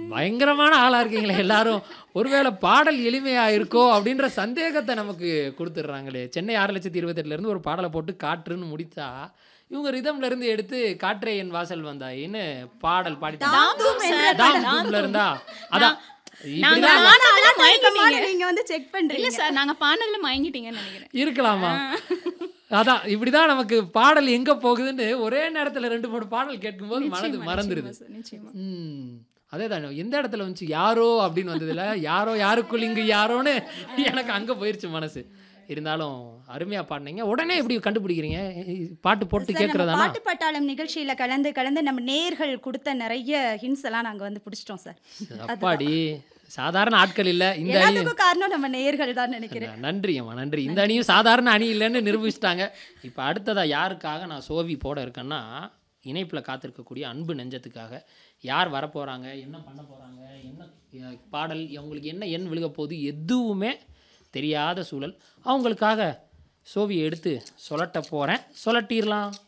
பயங்கரமான ஆளா இருக்கீங்களே எல்லாரும் ஒருவேளை பாடல் எளிமையா இருக்கோ அப்படின்ற சந்தேகத்தை நமக்கு கொடுத்துட்றாங்களே சென்னை ஆறு லட்சத்தி இருபத்தெட்டுல இருந்து ஒரு பாடலை போட்டு காற்றுன்னு முடித்தா இவங்க ரிதம்ல இருந்து எடுத்து காற்றே என் வாசல் வந்தாயின்னு பாடல் பாடிட்டாங்க தாம்பூம் என்ற தாம் தூம்ல இருந்தா அதான் நாங்க இப்படிதான் பாடுறதுல மயக்கமான மயங்கிட்டீங்க நீங்க வந்து செக் இல்ல பண்றீங்க சார் நாங்க பாடுறதுல மயங்கிட்டீங்கன்னு நினைக்கிறேன் இருக்கலாமா அதான் இப்படிதான் நமக்கு பாடல் எங்க போகுதுன்னு ஒரே நேரத்துல ரெண்டு மூணு பாடல் கேட்கும்போது மனது நிச்சயமா, மறந்துடுது நிச்சயமா சார், நிச்சயமா ம் அதே தான் எந்த இடத்துல வந்துச்சு யாரோ அப்படின்னு வந்ததுல யாரோ யாருக்குள் இங்கு யாரோன்னு எனக்கு அங்க போயிருச்சு மனசு இருந்தாலும் அருமையா பாடினீங்க உடனே எப்படி கண்டுபிடிக்கிறீங்க பாட்டு போட்டு சார், நம்ம கேட்கறதானா பாட்டு பட்டாளம் நிகழ்ச்சியில கலந்து கலந்து நம்ம நேர்கள் கொடுத்த நிறைய ஹிண்ட்ஸ் எல்லாம் நாங்க வந்து பிடிச்சிட்டோம் சார் அப்பாடி சாதாரண ஆட்கள் இல்ல இந்த அணி எல்லாத்துக்கும் காரணம் நம்ம நேர்கள் தான் நினைக்கிறேன் நன்றி அம்மா நன்றி இந்த அணியும் சாதாரண அணி இல்லைன்னு நிரூபிச்சிட்டாங்க இப்போ அடுத்ததா யாருக்காக நான் சோவி போட இருக்கேன்னா இணைப்பில் காத்திருக்கக்கூடிய அன்பு நெஞ்சத்துக்காக யார் வரப்போகிறாங்க என்ன பண்ண போகிறாங்க என்ன அஹ், பாடல் அவங்களுக்கு என்ன எண் விழுக போகுது எதுவுமே தெரியாத சூழல் அவங்களுக்காக சோவியை எடுத்து சொல்லட்ட போகிறேன் சொல்லட்டிடலாம்